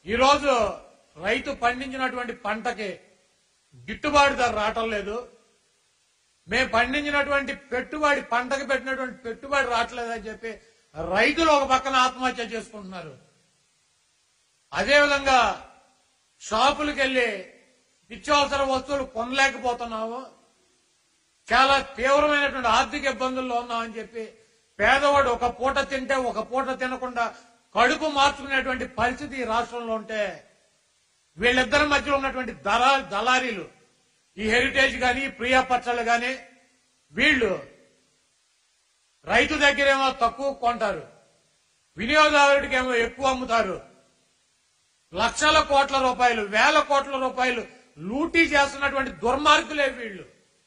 ఈరోజు రైతు పండించినటువంటి పంటకి గిట్టుబాటు ధర రావటం లేదు మేము పండించినటువంటి పెట్టుబడి పంటకు పెట్టినటువంటి పెట్టుబడి రావట్లేదని చెప్పి రైతులు ఒక పక్కన ఆత్మహత్య చేసుకుంటున్నారు అదేవిధంగా షాపులకు వెళ్లి నిత్యావసర వస్తువులు కొనలేకపోతున్నాము చాలా తీవ్రమైనటువంటి ఆర్థిక ఇబ్బందుల్లో ఉన్నామని చెప్పి పేదవాడు ఒక పూట తింటే ఒక పూట తినకుండా కడుపు మార్చుకునేటువంటి పరిస్థితి ఈ రాష్ట్రంలో ఉంటే వీళ్ళిద్దరి మధ్యలో ఉన్నటువంటి దళా దళారీలు ఈ హెరిటేజ్ గాని ప్రియా పచ్చళ్ళు గాని వీళ్ళు రైతు దగ్గరేమో తక్కువ కొంటారు వినియోగదారుడికేమో ఎక్కువ అమ్ముతారు లక్షల కోట్ల రూపాయలు వేల కోట్ల రూపాయలు లూటీ చేస్తున్నటువంటి దుర్మార్గులే వీళ్ళు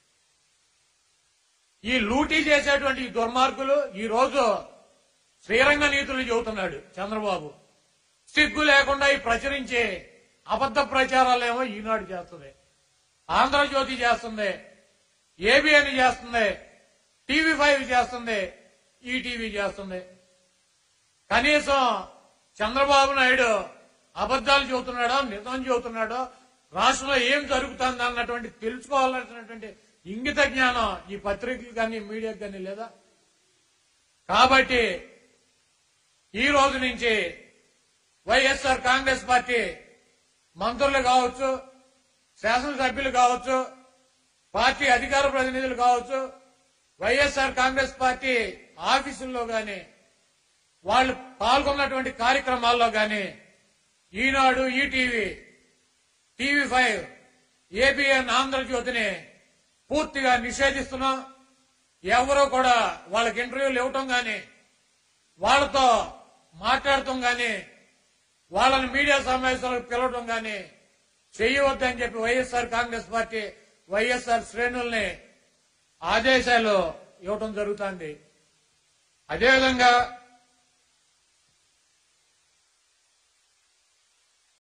ఈ లూటీ చేసేటువంటి ఈ దుర్మార్గులు ఈ రోజు శ్రీరంగ నీతులు చెబుతున్నాడు చంద్రబాబు సిగ్గు లేకుండా ఈ ప్రచురించే అబద్ధ ప్రచారాలేమో ఈనాడు చేస్తుంది ఆంధ్రజ్యోతి చేస్తుంది ఏబిఎన్ చేస్తుంది టీవీ ఫైవ్ చేస్తుంది ఈటీవీ చేస్తుంది కనీసం చంద్రబాబు నాయుడు అబద్దాలు చెబుతున్నాడో నిజం చెబుతున్నాడో రాష్ట్రంలో ఏం జరుగుతుంది అన్నటువంటి తెలుసుకోవాల్సినటువంటి ఇంగిత జ్ఞానం ఈ పత్రికలు కానీ మీడియాకి కానీ లేదా కాబట్టి ఈ రోజు నుంచి వైఎస్ఆర్ కాంగ్రెస్ పార్టీ మంత్రులు కావచ్చు శాసనసభ్యులు కావచ్చు పార్టీ అధికార ప్రతినిధులు కావచ్చు వైఎస్ఆర్ కాంగ్రెస్ పార్టీ ఆఫీసుల్లో గాని వాళ్ళు పాల్గొన్నటువంటి కార్యక్రమాల్లో గాని Eenadu ETV TV five ABN ఆంధ్రజ్యోతిని పూర్తిగా నిషేధిస్తున్నాం ఎవరో కూడా వాళ్ళకి ఇంటర్వ్యూలు ఇవ్వటం గాని వాళ్ళతో మాట్లాడటం గాని వాళ్ళని మీడియా సమావేశాలకు పిలవటం గాని చేయవద్దని చెప్పి వైఎస్ఆర్ కాంగ్రెస్ పార్టీ వైఎస్ఆర్ శ్రేణుల్ని ఆదేశాలు ఇవ్వటం జరుగుతుంది అదేవిధంగా